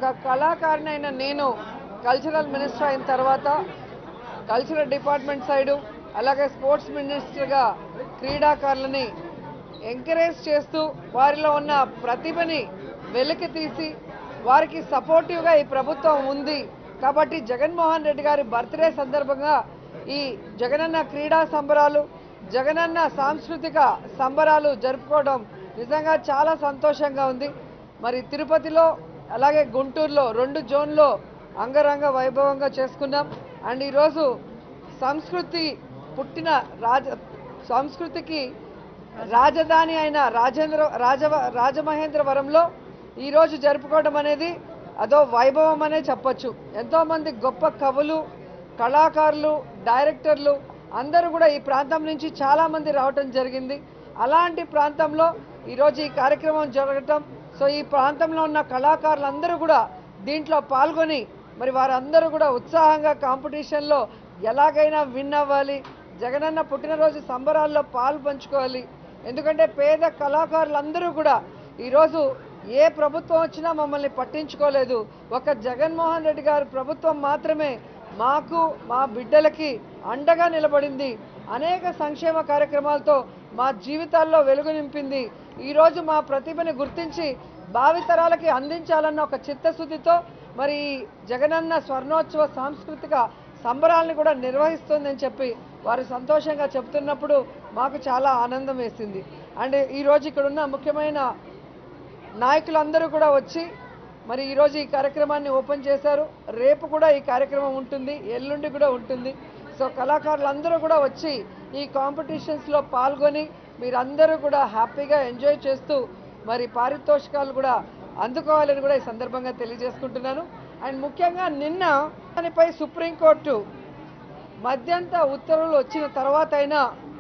ఒక కళాకారిని అయిన నేను కల్చరల్ మినిస్టర్ అయిన తర్వాత కల్చరల్ డిపార్ట్మెంట్ సైడు అలాగే స్పోర్ట్స్ మినిస్టర్గా క్రీడాకారులని ఎంకరేజ్ చేస్తూ వారిలో ఉన్న ప్రతిభని వెలికి తీసి వారికి సపోర్టివ్గా ఈ ప్రభుత్వం ఉంది కాబట్టి జగన్మోహన్ రెడ్డి గారి బర్త్డే సందర్భంగా ఈ జగనన్న క్రీడా సంబరాలు జగనన్న సాంస్కృతిక సంబరాలు జరుపుకోవడం నిజంగా చాలా సంతోషంగా ఉంది మరి తిరుపతిలో అలాగే గుంటూరులో రెండు జోన్లో అంగరంగ వైభవంగా చేసుకున్నాం అండ్ ఈరోజు సంస్కృతి పుట్టిన రాజ సంస్కృతికి రాజధాని అయిన రాజేంద్ర రాజ రాజమహేంద్రవరంలో ఈరోజు జరుపుకోవడం అనేది అదో వైభవం అనే చెప్పొచ్చు ఎంతోమంది గొప్ప కవులు కళాకారులు డైరెక్టర్లు అందరూ కూడా ఈ ప్రాంతం నుంచి చాలామంది రావటం జరిగింది అలాంటి ప్రాంతంలో ఈరోజు ఈ కార్యక్రమం జరగటం సో ఈ ప్రాంతంలో ఉన్న కళాకారులందరూ కూడా దీంట్లో పాల్గొని మరి వారందరూ కూడా ఉత్సాహంగా కాంపిటీషన్లో ఎలాగైనా విన్ అవ్వాలి జగనన్న పుట్టినరోజు సంబరాల్లో పాలు పంచుకోవాలి ఎందుకంటే పేద కళాకారులందరూ కూడా ఈరోజు ఏ ప్రభుత్వం వచ్చినా మమ్మల్ని పట్టించుకోలేదు ఒక జగన్మోహన్ రెడ్డి గారి ప్రభుత్వం మాత్రమే మాకు మా బిడ్డలకి అండగా నిలబడింది అనేక సంక్షేమ కార్యక్రమాలతో మా జీవితాల్లో వెలుగు నింపింది ఈరోజు మా ప్రతిభని గుర్తించి భావితరాలకి అందించాలన్న ఒక చిత్తశుద్ధితో మరి ఈ జగనన్న స్వర్ణోత్సవ సాంస్కృతిక సంబరాలను కూడా నిర్వహిస్తుందని చెప్పి వారు సంతోషంగా చెప్తున్నప్పుడు మాకు చాలా ఆనందం వేసింది అండ్ ఈరోజు ఇక్కడ ఉన్న ముఖ్యమైన నాయకులందరూ కూడా వచ్చి మరి ఈరోజు ఈ కార్యక్రమాన్ని ఓపెన్ చేశారు రేపు కూడా ఈ కార్యక్రమం ఉంటుంది ఎల్లుండి కూడా ఉంటుంది సో కళాకారులందరూ కూడా వచ్చి ఈ కాంపిటీషన్స్లో పాల్గొని మీరందరూ కూడా హ్యాపీగా ఎంజాయ్ చేస్తూ మరి పారితోషికాలు కూడా అందుకోవాలని కూడా ఈ సందర్భంగా తెలియజేసుకుంటున్నాను అండ్ ముఖ్యంగా నిన్న దానిపై సుప్రీంకోర్టు మధ్యంత ఉత్తర్వులు వచ్చిన తర్వాత అయినా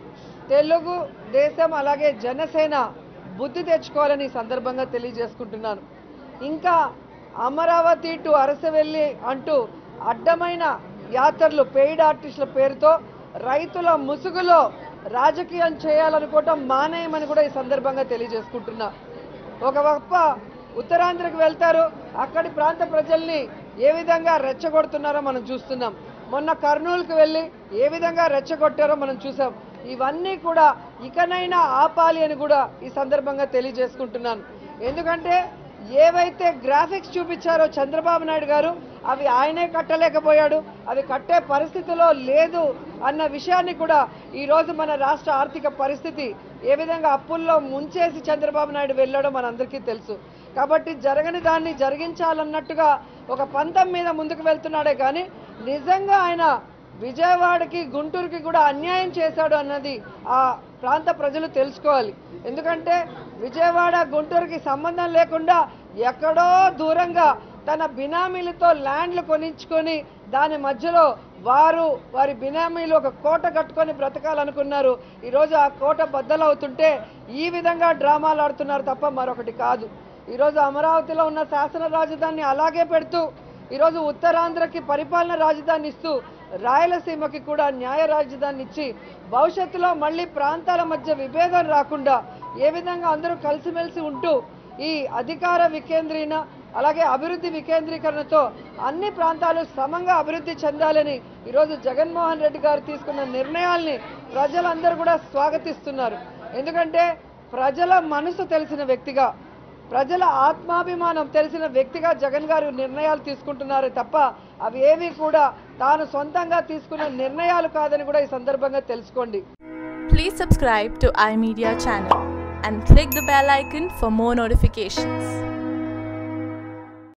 తెలుగు దేశం అలాగే జనసేన బుద్ధి తెచ్చుకోవాలని ఈ సందర్భంగా తెలియజేసుకుంటున్నాను ఇంకా అమరావతి టు అరసవెల్లి అంటూ అడ్డమైన యాత్రలు పెయిడ్ ఆర్టిస్టుల పేరుతో రైతుల ముసుగులో రాజకీయం చేయాలనుకోవటం మానేయమని కూడా ఈ సందర్భంగా తెలియజేసుకుంటున్నా ఒక గొప్ప ఉత్తరాంధ్రకు వెళ్తారు అక్కడి ప్రాంత ప్రజల్ని ఏ విధంగా రెచ్చగొడుతున్నారో మనం చూస్తున్నాం మొన్న కర్నూలుకు వెళ్ళి ఏ విధంగా రెచ్చగొట్టారో మనం చూసాం ఇవన్నీ కూడా ఇకనైనా ఆపాలి అని కూడా ఈ సందర్భంగా తెలియజేసుకుంటున్నాను ఎందుకంటే ఏవైతే గ్రాఫిక్స్ చూపించారో చంద్రబాబు నాయుడు గారు అవి ఆయనే కట్టలేకపోయాడు అవి కట్టే పరిస్థితిలో లేదు అన్న విషయాన్ని కూడా ఈరోజు మన రాష్ట్ర ఆర్థిక పరిస్థితి ఏ విధంగా అప్పుల్లో ముంచేసి చంద్రబాబు నాయుడు వెళ్ళాడో మనందరికీ తెలుసు కాబట్టి జరగని దాన్ని జరిగించాలన్నట్టుగా ఒక పంతం మీద ముందుకు వెళ్తున్నాడే కానీ నిజంగా ఆయన విజయవాడకి గుంటూరుకి కూడా అన్యాయం చేశాడు అన్నది ఆ ప్రాంత ప్రజలు తెలుసుకోవాలి ఎందుకంటే విజయవాడ గుంటూరుకి సంబంధం లేకుండా ఎక్కడో దూరంగా తన బినామీలతో ల్యాండ్లు కొనించుకొని దాని మధ్యలో వారు వారి బినామీలు ఒక కోట కట్టుకొని బ్రతకాలనుకున్నారు ఈరోజు ఆ కోట బద్దలవుతుంటే ఈ విధంగా డ్రామాలు ఆడుతున్నారు తప్ప మరొకటి కాదు ఈరోజు అమరావతిలో ఉన్న శాసన రాజధానిని అలాగే పెడుతూ ఈరోజు ఉత్తరాంధ్రకి పరిపాలన రాజధాని ఇస్తూ రాయలసీమకి కూడా న్యాయ రాజధాని ఇచ్చి భవిష్యత్తులో మళ్ళీ ప్రాంతాల మధ్య విభేదం రాకుండా ఏ విధంగా అందరూ కలిసిమెలిసి ఉంటూ ఈ అధికార వికేంద్రీన అలాగే అభివృద్ధి వికేంద్రీకరణతో అన్ని ప్రాంతాలు సమంగా అభివృద్ధి చెందాలని ఈరోజు జగన్మోహన్ రెడ్డి గారు తీసుకున్న నిర్ణయాల్ని ప్రజలందరూ కూడా స్వాగతిస్తున్నారు ఎందుకంటే ప్రజల మనసు తెలిసిన వ్యక్తిగా ప్రజల ఆత్మాభిమానం తెలిసిన వ్యక్తిగా జగన్ గారు నిర్ణయాలు తీసుకుంటున్నారు తప్ప అవి ఏవి కూడా తాను సొంతంగా తీసుకున్న నిర్ణయాలు కాదని కూడా ఈ సందర్భంగా తెలుసుకోండి Please subscribe to iMedia channel and click the bell icon for more notifications.